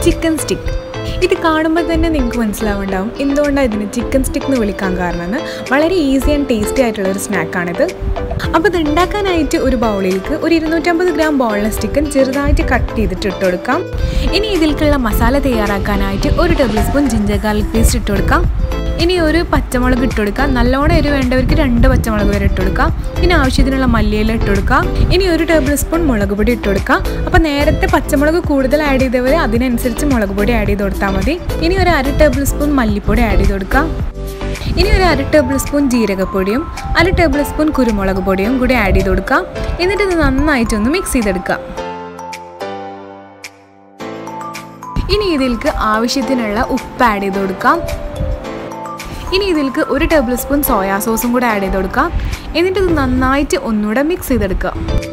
chicken stick ഇത് കാണുമ്പോൾ തന്നെ നിങ്ങൾക്ക് മനസ്സിലാവുണ്ടാവും എന്തുകൊണ്ടാണ് ഇതിന് ചിക്കൻ സ്റ്റിക്ക് എന്ന് വിളിക്കാൻ കാരണമെന്ന് വളരെ ഈസി ആൻഡ് ടേസ്റ്റി ആയിട്ടുള്ള ഒരു സ്നാക്കാണിത് അപ്പോൾ ഇത് ഉണ്ടാക്കാനായിട്ട് ഒരു ബൗളിലേക്ക് ഒരു ഇരുന്നൂറ്റമ്പത് ഗ്രാം ബോൺലെസ് ചിക്കൻ ചെറുതായിട്ട് കട്ട് ചെയ്തിട്ട് ഇട്ട് കൊടുക്കാം ഇനി ഇതിലേക്കുള്ള മസാല തയ്യാറാക്കാനായിട്ട് ഒരു tablespoon ginger garlic paste ഇട്ട് കൊടുക്കാം ഇനി ഒരു പച്ചമുളക് ഇട്ട് കൊടുക്കാം നല്ലോണം എരിവ് വേണ്ടവർക്ക് രണ്ട് പച്ചമുളക് വരെ ഇട്ട് കൊടുക്കാം ഇനി ആവശ്യത്തിനുള്ള മല്ലിയില ഇട്ട് കൊടുക്കാം ഇനി ഒരു ടേബിൾ സ്പൂൺ മുളക് പൊടി ഇട്ട് കൊടുക്കാം അപ്പോൾ നേരത്തെ പച്ചമുളക് കൂടുതൽ ആഡ് ചെയ്തവർ അതിനനുസരിച്ച് മുളക് പൊടി ആഡ് ചെയ്ത് കൊടുത്താൽ മതി ഇനി ഒരു അര ടേബിൾ സ്പൂൺ മല്ലിപ്പൊടി ആഡ് ചെയ്ത് കൊടുക്കാം ഇനി ഒരു അര ടേബിൾ സ്പൂൺ ജീരകപ്പൊടിയും അര ടേബിൾ സ്പൂൺ കുരുമുളക് പൊടിയും കൂടി ആഡ് ചെയ്ത് കൊടുക്കാം എന്നിട്ട് ഇത് നന്നായിട്ടൊന്ന് മിക്സ് ചെയ്തെടുക്കാം ഇനി ഇതിലേക്ക് ആവശ്യത്തിനുള്ള ഉപ്പ് ആഡ് ചെയ്ത് കൊടുക്കാം ഇനി ഇതിലേക്ക് ഒരു ടേബിൾ സ്പൂൺ സോയാ സോസും കൂടെ ആഡ് ചെയ്ത് കൊടുക്കാം എന്നിട്ട് ഇത് നന്നായിട്ട് ഒന്നുകൂടെ മിക്സ് ചെയ്തെടുക്കുക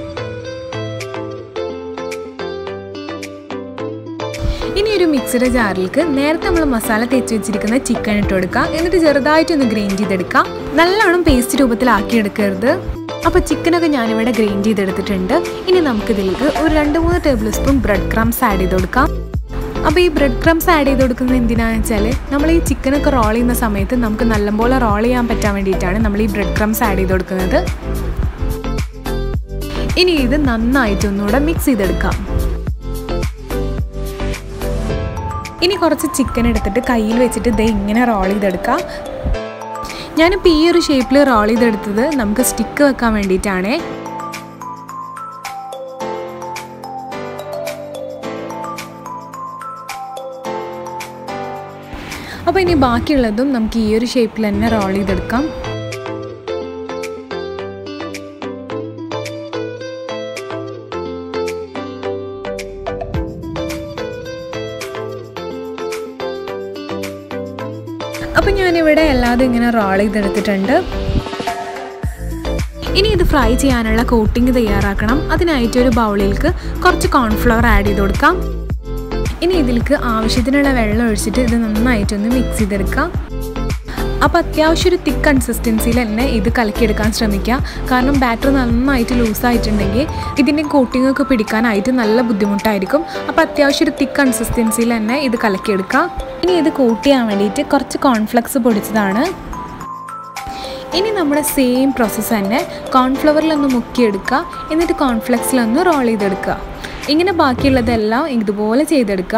ഇനി ഒരു മിക്സിയുടെ ജാറിലേക്ക് നേരത്തെ നമ്മൾ മസാല തേച്ച് വെച്ചിരിക്കുന്ന ചിക്കൻ ഇട്ട് കൊടുക്കാം എന്നിട്ട് ചെറുതായിട്ടൊന്ന് ഗ്രൈൻഡ് ചെയ്തെടുക്കാം നല്ലോണം പേസ്റ്റ് രൂപത്തിലാക്കി എടുക്കരുത് അപ്പോൾ ചിക്കനൊക്കെ ഞാനിവിടെ ഗ്രൈൻഡ് ചെയ്തെടുത്തിട്ടുണ്ട് ഇനി നമുക്കിതിലേക്ക് ഒരു രണ്ട് മൂന്ന് tablespoon bread crumbs add ചെയ്ത് കൊടുക്കാം അപ്പോൾ ഈ ബ്രെഡ് ക്രംസ് ആഡ് ചെയ്ത് കൊടുക്കുന്നത് എന്തിനാണെന്ന് വെച്ചാൽ നമ്മൾ ഈ ചിക്കനൊക്കെ റോൾ ചെയ്യുന്ന സമയത്ത് നമുക്ക് നല്ലപോലെ റോൾ ചെയ്യാൻ പറ്റാൻ വേണ്ടിയിട്ടാണ് നമ്മൾ ഈ ബ്രെഡ് ക്രംസ് ആഡ് ചെയ്ത് കൊടുക്കുന്നത് ഇനി ഇത് നന്നായിട്ട് ഒന്നുകൂടെ മിക്സ് ചെയ്തെടുക്കാം ഇനി കുറച്ച് ചിക്കൻ എടുത്തിട്ട് കയ്യിൽ വെച്ചിട്ട് ദേ ഇങ്ങനെ റോൾ ചെയ്തെടുക്കാം ഞാനിപ്പോൾ ഈ ഒരു ഷേപ്പിൽ റോൾ ചെയ്തെടുത്തത് നമുക്ക് സ്റ്റിക്ക് വെക്കാൻ വേണ്ടിയിട്ടാണേ അപ്പോൾ ഇനി ബാക്കിയുള്ളതും നമുക്ക് ഈ ഒരു ഷേപ്പിൽ തന്നെ റോൾ ചെയ്തെടുക്കാം അപ്പം ഞാനിവിടെ എല്ലാതും ഇങ്ങനെ റോൾ ചെയ്തെടുത്തിട്ടുണ്ട് ഇനി ഇത് ഫ്രൈ ചെയ്യാനുള്ള കോട്ടിംഗ് തയ്യാറാക്കണം അതിനായിട്ട് ഒരു ബൗളിലേക്ക് കുറച്ച് കോൺഫ്ലവർ ആഡ് ചെയ്ത് കൊടുക്കാം ഇനി ഇതിലേക്ക് ആവശ്യത്തിനുള്ള വെള്ളം ഒഴിച്ചിട്ട് ഇത് നന്നായിട്ടൊന്ന് മിക്സ് ചെയ്തെടുക്കാം അപ്പോൾ അത്യാവശ്യം ഒരു തിക്ക് കൺസിസ്റ്റൻസിയിൽ തന്നെ ഇത് കലക്കിയെടുക്കാൻ ശ്രമിക്കുക കാരണം ബാറ്റർ നന്നായിട്ട് ലൂസായിട്ടുണ്ടെങ്കിൽ ഇതിൻ്റെ കോട്ടിംഗ് ഒക്കെ പിടിക്കാനായിട്ട് നല്ല ബുദ്ധിമുട്ടായിരിക്കും അപ്പോൾ അത്യാവശ്യം ഒരു തിക്ക് കൺസിസ്റ്റൻസിയിൽ തന്നെ ഇത് കലക്കിയെടുക്കുക ഇനി ഇത് കോട്ട് ചെയ്യാൻ വേണ്ടിയിട്ട് കുറച്ച് കോൺഫ്ലെക്സ് പൊടിച്ചതാണ് ഇനി നമ്മുടെ സെയിം പ്രോസസ്സ് തന്നെ കോൺഫ്ലവറിലൊന്ന് മുക്കിയെടുക്കുക എന്നിട്ട് കോൺഫ്ലെക്സിലൊന്ന് റോൾ ചെയ്തെടുക്കുക ഇങ്ങനെ ബാക്കിയുള്ളതെല്ലാം ഇതുപോലെ ചെയ്തെടുക്കുക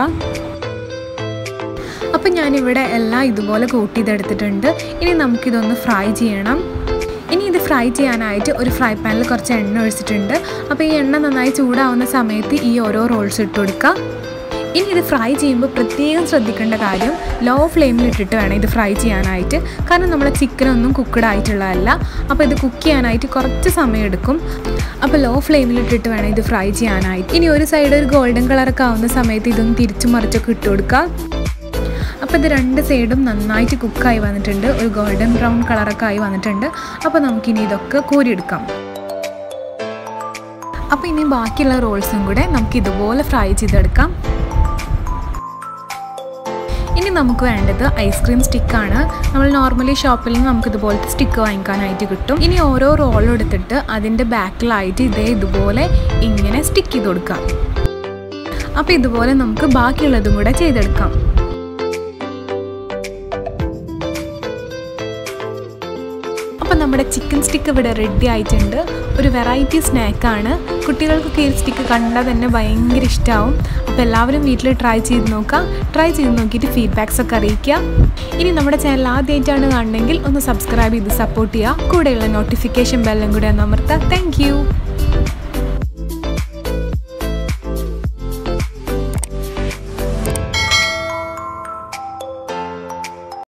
അപ്പം ഞാനിവിടെ എല്ലാം ഇതുപോലെ കൂട്ടി ചെയ്തെടുത്തിട്ടുണ്ട് ഇനി നമുക്കിതൊന്ന് ഫ്രൈ ചെയ്യണം ഇനി ഇത് ഫ്രൈ ചെയ്യാനായിട്ട് ഒരു ഫ്രൈ പാനിൽ കുറച്ച് എണ്ണ ഒഴിച്ചിട്ടുണ്ട് അപ്പോൾ ഈ എണ്ണ നന്നായി ചൂടാവുന്ന സമയത്ത് ഈ ഓരോ റോൾസ് ഇട്ട് കൊടുക്കുക ഇനി ഇത് ഫ്രൈ ചെയ്യുമ്പോൾ പ്രത്യേകം ശ്രദ്ധിക്കേണ്ട കാര്യം ലോ ഫ്ലെയിമിൽ ഇട്ടിട്ട് വേണം ഇത് ഫ്രൈ ചെയ്യാനായിട്ട് കാരണം നമ്മളെ ചിക്കനൊന്നും കുക്കഡ് ആയിട്ടുള്ളതല്ല അപ്പോൾ ഇത് കുക്ക് ചെയ്യാനായിട്ട് കുറച്ച് സമയം എടുക്കും അപ്പോൾ ലോ ഫ്ലെയിമിൽ ഇട്ടിട്ട് വേണം ഇത് ഫ്രൈ ചെയ്യാനായിട്ട് ഇനി ഒരു സൈഡ് ഒരു ഗോൾഡൻ കളറൊക്കെ ആവുന്ന സമയത്ത് ഇതൊന്ന് തിരിച്ചു മറിച്ചൊക്കെ ഇട്ട് കൊടുക്കുക അപ്പോൾ ഇത് രണ്ട് സൈഡും നന്നായിട്ട് കുക്കായി വന്നിട്ടുണ്ട് ഒരു ഗോൾഡൻ ബ്രൗൺ കളറൊക്കെ ആയി വന്നിട്ടുണ്ട് അപ്പോൾ നമുക്കിനി ഇതൊക്കെ കോരിയെടുക്കാം അപ്പോൾ ഇനി ബാക്കിയുള്ള റോൾസും കൂടെ നമുക്ക് ഇതുപോലെ ഫ്രൈ ചെയ്തെടുക്കാം ഇനി നമുക്ക് വേണ്ടത് ഐസ്ക്രീം സ്റ്റിക്കാണ് നമ്മൾ നോർമലി ഷോപ്പിൽ നിന്ന് നമുക്ക് ഇതുപോലത്തെ സ്റ്റിക്ക് വാങ്ങിക്കാനായിട്ട് കിട്ടും ഇനി ഓരോ റോൾ എടുത്തിട്ട് അതിൻ്റെ ബാക്കിലായിട്ട് ഇതേ ഇതുപോലെ ഇങ്ങനെ സ്റ്റിക്ക് ചെയ്ത് കൊടുക്കാം അപ്പോൾ ഇതുപോലെ നമുക്ക് ബാക്കിയുള്ളതും കൂടെ ചെയ്തെടുക്കാം അപ്പം നമ്മുടെ ചിക്കൻ സ്റ്റിക്ക് ഇവിടെ റെഡി ആയിട്ടുണ്ട് ഒരു വെറൈറ്റി സ്നാക്കാണ് കുട്ടികൾക്കൊക്കെ ഈ സ്റ്റിക്ക് കണ്ടാൽ തന്നെ ഭയങ്കര ഇഷ്ടമാവും അപ്പോൾ എല്ലാവരും വീട്ടിൽ ട്രൈ ചെയ്ത് നോക്കാം ട്രൈ ചെയ്ത് നോക്കിയിട്ട് ഫീഡ്ബാക്സ് ഒക്കെ അറിയിക്കുക ഇനി നമ്മുടെ ചാനൽ ആദ്യമായിട്ടാണ് കാണണമെങ്കിൽ ഒന്ന് സബ്സ്ക്രൈബ് ചെയ്ത് സപ്പോർട്ട് ചെയ്യുക കൂടെയുള്ള നോട്ടിഫിക്കേഷൻ ബെല്ലും കൂടെ ഒന്ന് അമർത്തുക താങ്ക്